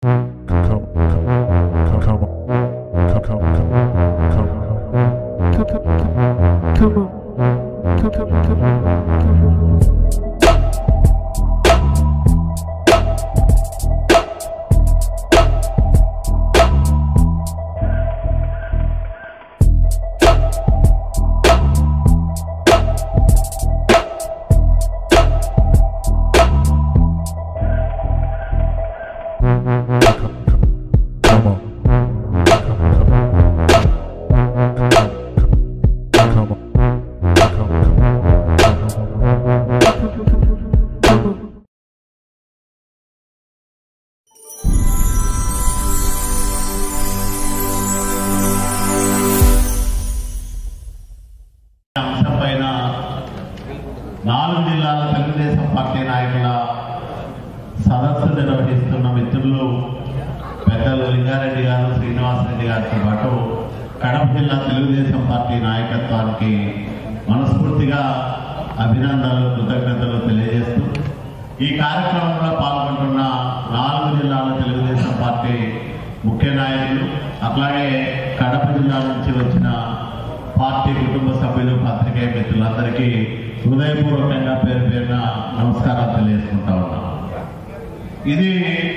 అంశం పైన నాలుగు జిల్లాల తెలుగుదేశం పార్టీ నాయకుల సదస్సు నిర్వహిస్తున్న మిత్రులు పెద్దలు లింగారెడ్డి గారు శ్రీనివాసరెడ్డి గారితో పాటు కడప జిల్లా తెలుగుదేశం పార్టీ నాయకత్వానికి మనస్ఫూర్తిగా అభినందనలు కృతజ్ఞతలు తెలియజేస్తూ ఈ కార్యక్రమంలో పాల్గొంటున్న నాలుగు జిల్లాల తెలుగుదేశం పార్టీ ముఖ్య నాయకులు అట్లాగే కడప జిల్లా నుంచి వచ్చిన పార్టీ కుటుంబ సభ్యులు పత్రికేయ మిత్రులందరికీ హృదయపూర్వకంగా పేరు పేరున నమస్కారాలు తెలియజేసుకుంటా ఉన్నాం ఇది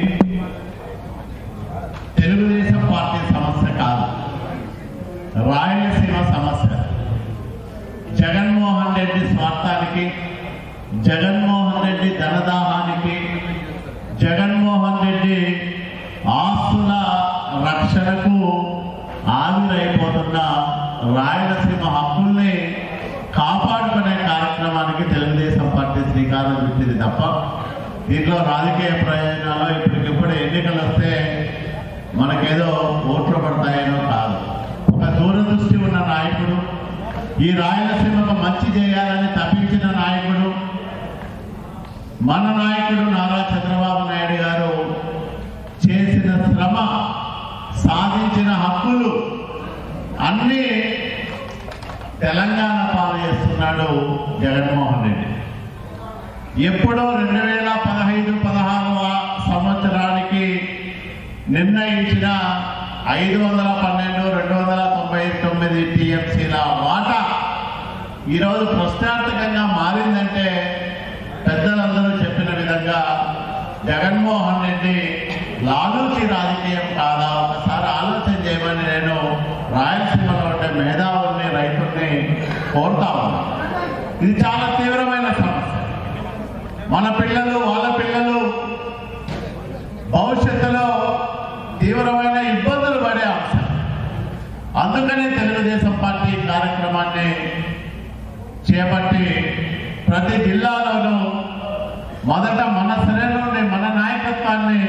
తెలుగుదేశం పార్టీ సమస్య కాదు రాయలసీమ సమస్య జగన్మోహన్ రెడ్డి స్వార్థానికి జగన్మోహన్ రెడ్డి ధనదాహానికి జగన్మోహన్ రెడ్డి ఆస్తుల రక్షణకు ఆవిరైపోతున్న రాయలసీమ హక్కుల్ని కాపాడుకునే కార్యక్రమానికి తెలుగుదేశం పార్టీ శ్రీకారం చుట్టింది తప్ప దీంట్లో రాజకీయ ప్రయోజనాలు ఇప్పటికిప్పుడు ఎన్నికలు వస్తే మనకేదో ఓట్లు పడతాయనో కాదు ఒక దూరదృష్టి ఉన్న నాయకుడు ఈ రాయలసీమకు మంచి చేయాలని తప్పించిన నాయకుడు మన నాయకుడు నారా చంద్రబాబు నాయుడు గారు చేసిన శ్రమ సాధించిన హక్కులు అన్నీ తెలంగాణ పాలు చేస్తున్నాడు జగన్మోహన్ రెడ్డి ఎప్పుడో రెండు వేల పదహైదు పదహారవ సంవత్సరానికి నిర్ణయించిన ఐదు వందల పన్నెండు రెండు వందల తొంభై తొమ్మిది టీఎంసీల వాటా ఈరోజు ప్రశ్నార్థకంగా మారిందంటే పెద్దలందరూ చెప్పిన విధంగా జగన్మోహన్ రెడ్డి లాలూచి రాజకీయం కాదా ఒకసారి ఆలోచన చేయమని నేను రాయలసీమలో ఉండే మేధావుల్ని రైతుల్ని కోరుతా ఉన్నా ఇది చాలా తీవ్రమైన సమస్య మన పిల్లలు వాళ్ళ పిల్లలు భవిష్యత్తులో తీవ్రమైన ఇబ్బందులు పడే అంశం అందుకనే తెలుగుదేశం పార్టీ కార్యక్రమాన్ని చేపట్టి ప్రతి జిల్లాలోనూ మొదట మన శ్రేణుల్ని మన నాయకత్వాన్ని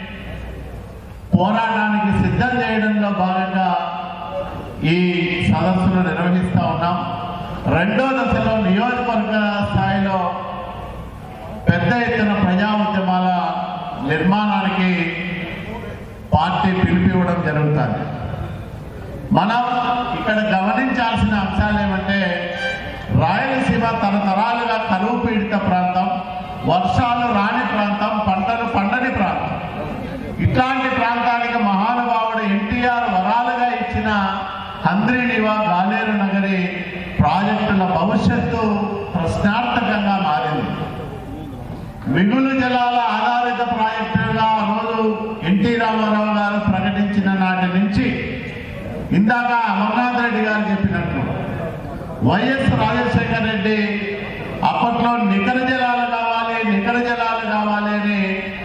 పోరాటానికి సిద్ధం చేయడంలో భాగంగా ఈ సదస్సును నిర్వహిస్తా ఉన్నాం రెండో దశలో నియోజకవర్గ స్థాయిలో పెద్ద ఎత్తున ప్రజా ఉద్యమాల నిర్మాణానికి పార్టీ పిలిపివ్వడం జరుగుతుంది మనం ఇక్కడ గమనించాల్సిన అంశాలు ఏమంటే రాయలసీమ తరతరాలుగా కరువు పీడిత ప్రాంతం వర్షాలు రాని ప్రాంతం పంటలు పండని ప్రాంతం ఇట్లాంటి ప్రాంతానికి మహానుభావుడు ఎన్టీఆర్ వరాలుగా ఇచ్చిన హంద్రీనివా గాలేరు నగరి ప్రాజెక్టుల భవిష్యత్తు ప్రశ్నార్థకంగా మారింది మిగులు జలాల ఆధారిత ప్రాజెక్టుగా ఆ రోజు ఎన్టీ రామారావు గారు ప్రకటించిన నాటి నుంచి ఇందాక అమర్నాథ్ రెడ్డి గారు చెప్పినట్లు వైఎస్ రాజశేఖర రెడ్డి అప్పట్లో నికర జలాలు కావాలి నికర జలాలు కావాలి అని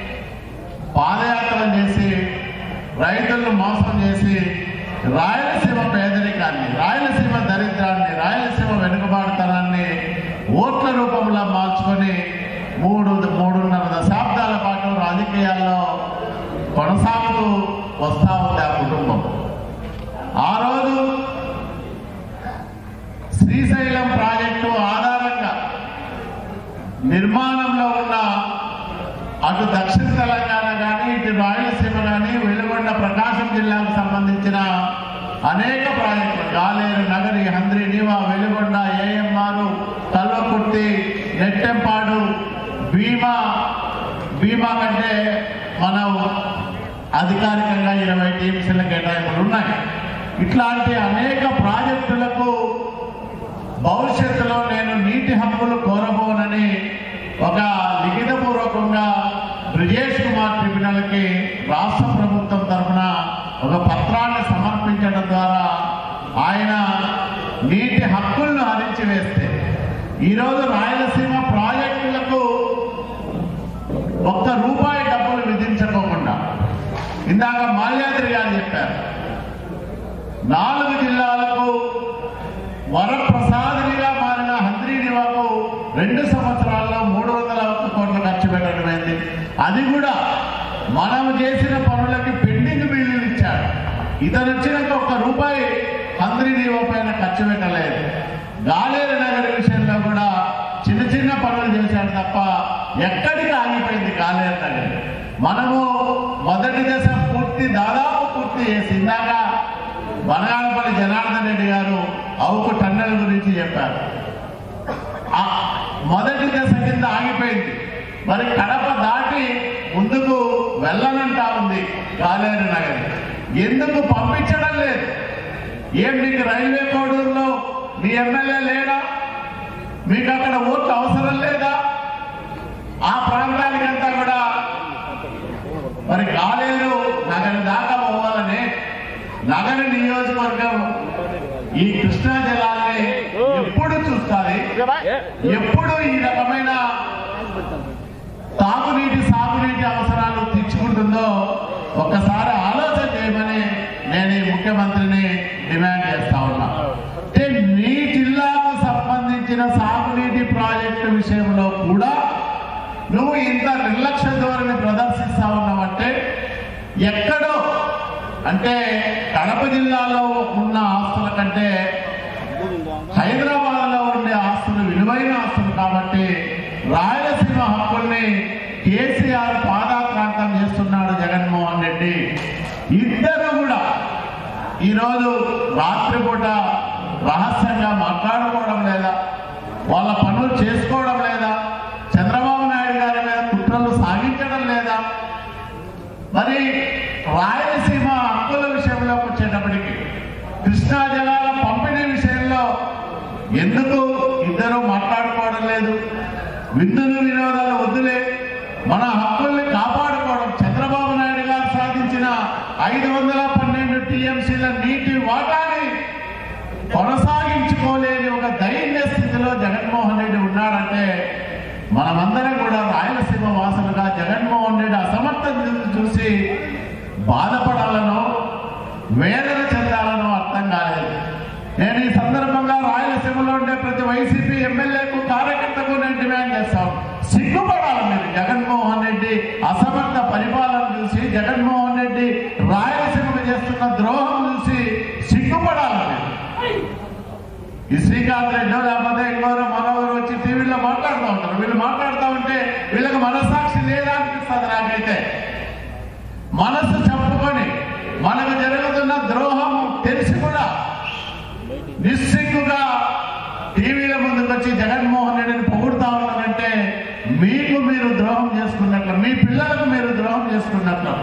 పాదయాత్ర చేసి రైతులను మోసం చేసి రాయలసీమ పేదరికాన్ని రాయలసీమ దరిద్రాన్ని రాయలసీమ వెనుకబాటుతనాన్ని ఓట్ల రూపంలో మార్చుకొని మూడు మూడున్నర దశాబ్దాల పాటు రాజకీయాల్లో కొనసాగుతూ వస్తా ఉంది ఆ కుటుంబం ఆ రోజు శ్రీశైలం ప్రాజెక్టు ఆధారంగా నిర్మాణంలో ఉన్న అటు దక్షిణ తెలంగాణ కానీ ఇటు రాయలసీమ కానీ వెలుగొండ ప్రకాశం జిల్లాకు సంబంధించిన అనేక ప్రాజెక్టులు గాలేరు నగరి హంద్రి నీవా వెలుగొండ ఏఎంఆర్ కల్వకుర్తి నెట్టెంపాడు భీమా భీమా కంటే మనం అధికారికంగా ఇరవై టీఎంసీల కేటాయింపులు ఉన్నాయి ఇట్లాంటి అనేక ప్రాజెక్టులకు భవిష్యత్తులో నేను నీటి హక్కులు కోరబోనని ఒక లిఖితపూర్వకంగా బ్రిజేష్ కుమార్ ట్రిబ్యునల్కి రాష్ట్ర ప్రభుత్వం తరఫున ఒక పత్రాన్ని సమర్పించడం ద్వారా ఆయన నీటి హక్కులను హరించి వేస్తే ఈరోజు రాయలసీమ ప్రాజెక్టులకు ఒక్క రూపాయి డబ్బులు విధించకోకుండా ఇందాక మాల్యాద్రి గారు చెప్పారు నాలుగు జిల్లాలకు వరప్రసాదినిగా మారిన హంద్రీనివాకు రెండు సంవత్సరాల్లో మూడు వందల ఒక్క కోట్లు ఖర్చు పెట్టడమైంది అది కూడా మనం చేసిన పనులకి పెండింగ్ బిల్లులు ఇచ్చాడు ఇతను వచ్చినాక ఒక్క రూపాయి హంద్రీనివా పైన ఖర్చు పెట్టలేదు గాలేరు నగర్ విషయంలో కూడా చిన్న చిన్న పనులు చేశాడు తప్ప ఎక్కడికి ఆగిపోయింది గాలేరు నగర్ మనము మొదటి దశ పూర్తి దాదాపు పూర్తి చేసి ఇందాక బనగానపల్లి జనార్దన్ రెడ్డి గారు అవుకు టన్నెల్ గురించి చెప్పారు ఆ మొదటి దశ కింద ఆగిపోయింది మరి కడప దాటి ముందుకు వెళ్ళనంటా ఉంది గాలేరు నగర్ ఎందుకు పంపించడం లేదు ఏం మీకు రైల్వే కోడూరులో మీ ఎమ్మెల్యే లేడా మీకు అక్కడ ఓట్లు అవసరం లేదా ఆ ప్రాంతానికంతా కూడా మరి గాలేరు నగరి దాకా పోవాలని నగర నియోజకవర్గం ఈ కృష్ణా జలాన్ని ఎప్పుడు చూస్తుంది ఎప్పుడు ఈ రకమైన తాగునీటి సాగునీటి అవసరాలు తీర్చుకుంటుందో ఒక్కసారి ఆలోచన చేయమని నేను ఈ ముఖ్యమంత్రిని డిమాండ్ చేస్తా ఉన్నా అంటే మీ జిల్లాకు సంబంధించిన సాగునీటి ప్రాజెక్టు విషయంలో కూడా నువ్వు ఇంత నిర్లక్ష్య ధోరణి ప్రదర్శిస్తా ఉన్నావంటే ఎక్కడో అంటే కడప జిల్లాలో ఉన్న ఆస్తుల కంటే హైదరాబాద్ లో ఉండే ఆస్తులు విలువైన ఆస్తులు కాబట్టి రాయలసీమ హక్కుల్ని కేసీఆర్ పాదాక్రాంతం చేస్తున్నాడు జగన్మోహన్ రెడ్డి ఇద్దరు కూడా ఈరోజు రాత్రిపూట రహస్యంగా మాట్లాడుకోవడం లేదా వాళ్ళ పనులు చేసుకోవడం లేదా చంద్రబాబు నాయుడు గారి మీద కుట్రలు సాగించడం లేదా మరి రాయలసీమ హక్కుల విషయంలోకి వచ్చేటప్పటికి కృష్ణా జలాల పంపిణీ విషయంలో ఎందుకు ఇద్దరు మాట్లాడుకోవడం లేదు విందులు వినోదాలు వద్దులే మన హక్కుల్ని కాపాడుకోవడం చంద్రబాబు నాయుడు గారు సాధించిన ఐదు వందల పన్నెండు టీఎంసీల నీటి వాటాని కొనసాగించుకోలేని ఒక దైన్య స్థితిలో జగన్మోహన్ రెడ్డి ఉన్నాడంటే మనమందరం కూడా రాయలసీమ వాసులుగా జగన్మోహన్ రెడ్డి అసమర్థత చూసి బాధపడాలనో వేదన చెందాలనో అర్థం కాలేదు నేను ఈ సందర్భంగా రాయలసీమలో ఉండే ప్రతి వైసీపీ ఎమ్మెల్యేకు కార్యకర్తకు నేను డిమాండ్ చేస్తాను సిగ్గుపడాలి మీరు జగన్మోహన్ రెడ్డి అసమర్థ పరిపాలన చూసి జగన్మోహన్ రెడ్డి రాయలసీమకు చేస్తున్న ద్రోహం చూసి సిగ్గుపడాలి మీరు ఈ శ్రీకాంత్ రెడ్డో లేకపోతే ఇంకోరో మనోగరు వచ్చి టీవీలో మాట్లాడుతూ ఉంటారు వీళ్ళు మాట్లాడుతూ ఉంటే వీళ్ళకి మనసాక్షి లేదా అనిపిస్తుంది నాకైతే మనసు చెప్పుకొని మనకు జరుగుతున్న ద్రోహం తెలిసి కూడా నిస్సిగ్గుగా టీవీల ముందుకు వచ్చి జగన్మోహన్ రెడ్డిని పొగుడుతా ఉన్నారంటే మీకు మీరు ద్రోహం చేసుకున్నట్లు మీ పిల్లలకు మీరు ద్రోహం చేసుకున్నట్లు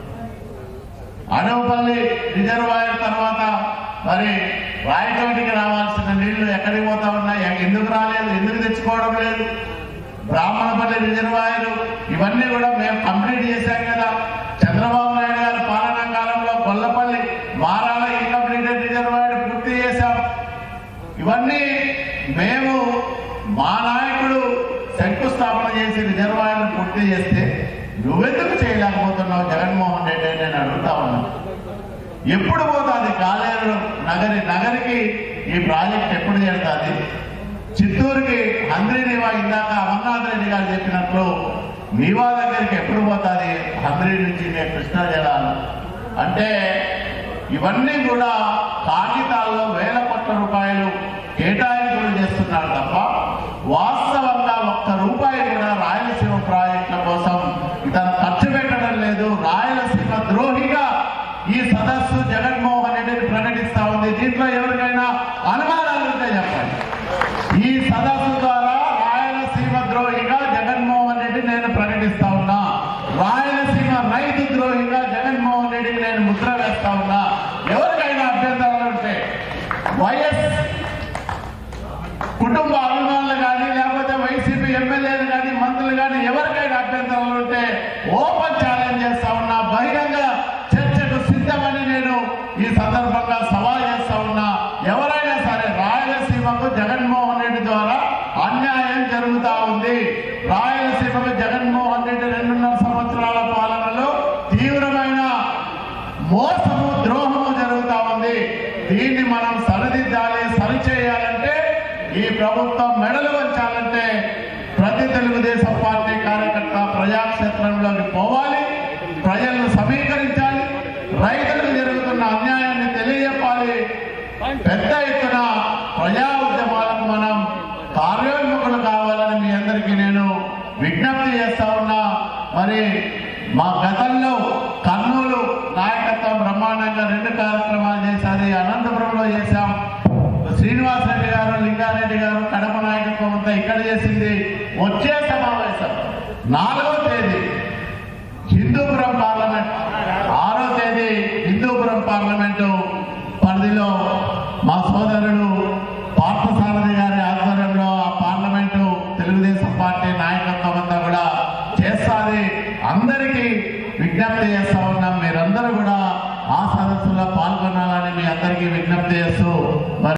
అడవపల్లి రిజర్వాయర్ తర్వాత మరి రాయచోటికి రావాల్సిన నీళ్లు ఎక్కడికి పోతా ఉన్నాయి ఎందుకు రాలేదు ఎందుకు తెచ్చుకోవడం లేదు బ్రాహ్మణపల్లి రిజర్వాయర్ ఇవన్నీ కూడా మేము కంప్లీట్ చేశాం కదా చంద్రబాబు నాయుడు గారి పాలనా కాలంలో గొల్లపల్లి మారాల ఇన్కంప్లీటెడ్ రిజర్వాయర్ పూర్తి చేశాం ఇవన్నీ మేము మా నాయకుడు శంకుస్థాపన చేసి రిజర్వాయర్ పూర్తి చేస్తే నువ్వెందుకు చేయలేకపోతున్నావు జగన్మోహన్ రెడ్డి అని నేను అడుగుతా ఉన్నాను ఎప్పుడు పోతుంది కాలేరు నగరి నగరికి ఈ ప్రాజెక్ట్ ఎప్పుడు చేరుతుంది చిత్తూరుకి హంద్రీనివా ఇందాక అమర్నాథ్ రెడ్డి గారు చెప్పినట్లు నీవా దగ్గరికి ఎప్పుడు పోతుంది హంద్రీ నుంచి నే కృష్ణా జలాలు అంటే ఇవన్నీ కూడా కాగితాల్లో వేల కోట్ల రూపాయలు కేటాయింపులు చేస్తున్నారు తప్ప వాస్తవంగా ఒక్క రూపాయి కూడా రాయలసీమ ప్రాజెక్టుల కోసం ఇతను ఖర్చు పెట్టడం లేదు రాయలసీమ ద్రోహిగా ఈ సదస్సు జగన్మోహన్ రెడ్డిని ప్రకటిస్తా ఉంది దీంట్లో ఎవరికైనా అనుమానాలు ఉంటే చెప్పండి ఈ సదస్సు ద్వారా రాయలసీమ ద్రోహిగా జగన్మోహన్ రెడ్డి నేను ప్రకటిస్తా ఉన్నా రాయలసీమ రైతు ద్రోహిగా జగన్మోహన్ ఉన్నా ఎవరికైనా అభ్యంతరాలు ఉంటే వైఎస్ కుటుంబ అభిమానులు కానీ లేకపోతే వైసీపీ ఎమ్మెల్యేలు కానీ మంత్రులు కానీ ఎవరికైనా అభ్యంతరాలు ఉంటే ఓపెన్ ఛాలెంజ్ చేస్తా ఉన్నా బహిరంగ చర్చకు సిద్ధమని నేను ఈ సందర్భంగా సవాల్ చేస్తా ఉన్నా ఎవరైనా సరే రాయలసీమకు జగన్మోహన్ రెడ్డి ద్వారా అన్యాయం జరుగుతా ఉంది రాయలసీమకు జగన్మోహన్ రెడ్డి రెండున్నర సంవత్సరాల పాలనలో తీవ్రమైన మోసము ద్రోహము జరుగుతా ఉంది దీన్ని మనం సరిదిద్దాలి సరిచేయాలంటే ఈ ప్రభుత్వం మెడలు వంచాలంటే ప్రతి తెలుగుదేశం పార్టీ కార్యకర్త ప్రజాక్షేత్రంలోకి పోవాలి ప్రజలను సమీకరించాలి రైతులకు జరుగుతున్న అన్యాయాన్ని తెలియజెప్పాలి పెద్ద ఎత్తున ప్రజా ఉద్యమాలకు మనం కార్యోన్ముఖులు కావాలని మీ అందరికీ నేను విజ్ఞప్తి చేస్తా ఉన్నా మరి మా గతంలో కర్నూలు నాయకత్వం బ్రహ్మాండంగా రెండు కార్యక్రమాలు చేశారు అనంతపురంలో చేశాం శ్రీనివాస్ రెడ్డి గారు లింగారెడ్డి గారు కడప నాయకత్వం అంతా ఇక్కడ చేసింది వచ్చే సమావేశం నాలుగో తేదీ హిందూపురం పార్లమెంట్ ఆరో తేదీ హిందూపురం పార్లమెంటు పరిధిలో మా సోదరుడు పార్థసారథి గారి ఆధ్వర్యంలో ఆ పార్లమెంటు తెలుగుదేశం పార్టీ నాయకత్వం అంతా కూడా చేస్తాది అందరికీ విజ్ఞప్తి చేస్తా ఉన్నాం మీరందరూ కూడా ఆ సదస్సులో పాల్గొనాలని మీ అందరికీ విజ్ఞప్తి చేస్తూ మరి